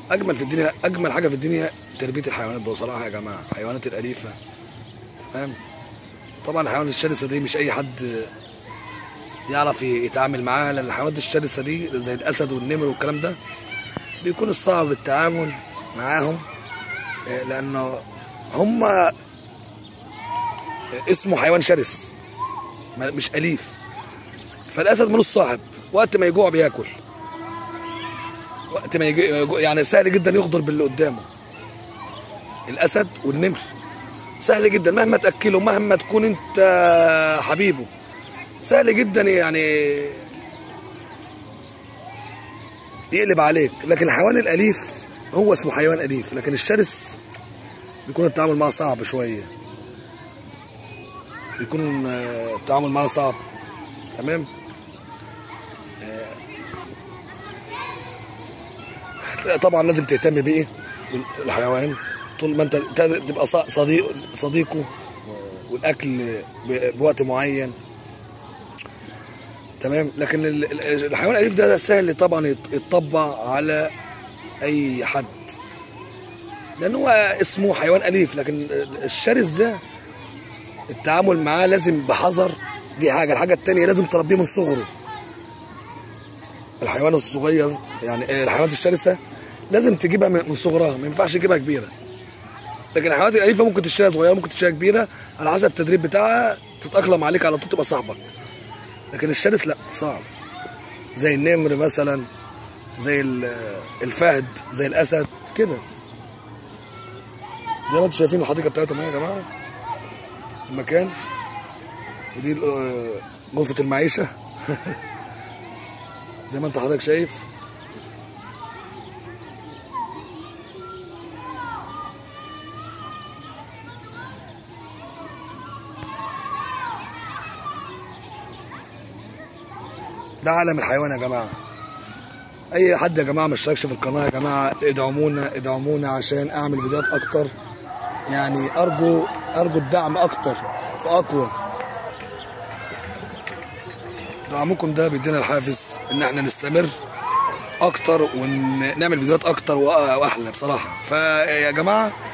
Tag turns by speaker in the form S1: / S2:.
S1: اجمل في الدنيا اجمل حاجه في الدنيا تربيه الحيوانات بصراحه يا جماعه الحيوانات الاليفه فاهم طبعا الحيوانات الشرسه دي مش اي حد يعرف يتعامل معاها لان الحيوانات الشرسه دي زي الاسد والنمر والكلام ده بيكون صعب التعامل معاهم آه، لانه هم اسمه حيوان شرس ما- مش اليف فالاسد ملوش صاحب وقت ما يجوع بياكل وقت ما يجي يجو- يعني سهل جدا يغدر باللي قدامه الاسد والنمر سهل جدا مهما تاكله مهما تكون انت حبيبه سهل جدا يعني يقلب عليك لكن الحيوان الاليف هو اسمه حيوان اليف لكن الشرس بيكون التعامل معاه صعب شويه بيكون آه، التعامل معاه صعب تمام لا طبعا لازم تهتم بايه الحيوان طول ما انت تبقى ص- صديق صديقه والاكل ب- بوقت معين تمام لكن ال- ال- الحيوان الاليف ده سهل طبعا يت- يتطبع على اي حد لان هو اسمه حيوان اليف لكن الشرس ده التعامل معاه لازم بحذر دي حاجه الحاجه التانية لازم تربيه من صغره الحيوان الصغير يعني الحيوانات الشرسه لازم تجيبها من من صغرها ما ينفعش تجيبها كبيره لكن الحيوانات الاليفه ممكن تشتريها صغيره ممكن تشتريها كبيره على حسب التدريب بتاعها تتاقلم عليك على طول تبقى صاحبك لكن الشرس لا صعب زي النمر مثلا زي ال- الفهد زي الاسد كده زي ما انتم شايفين الحديقه بتاعتهم اهي يا جماعه المكان ودي ال- آه، غرفه المعيشه زي ما انت حضرتك شايف ده عالم الحيوان يا جماعه اي حد يا جماعه ما اشتركش في القناه يا جماعه ادعمونا ادعمونا عشان اعمل فيديوهات اكتر يعني ارجو ارجو الدعم اكتر واقوى دعمكم ده بيدينا الحافز ان احنا نستمر اكتر ونعمل فيديوهات اكتر وأ- واحلى بصراحه فيا جماعه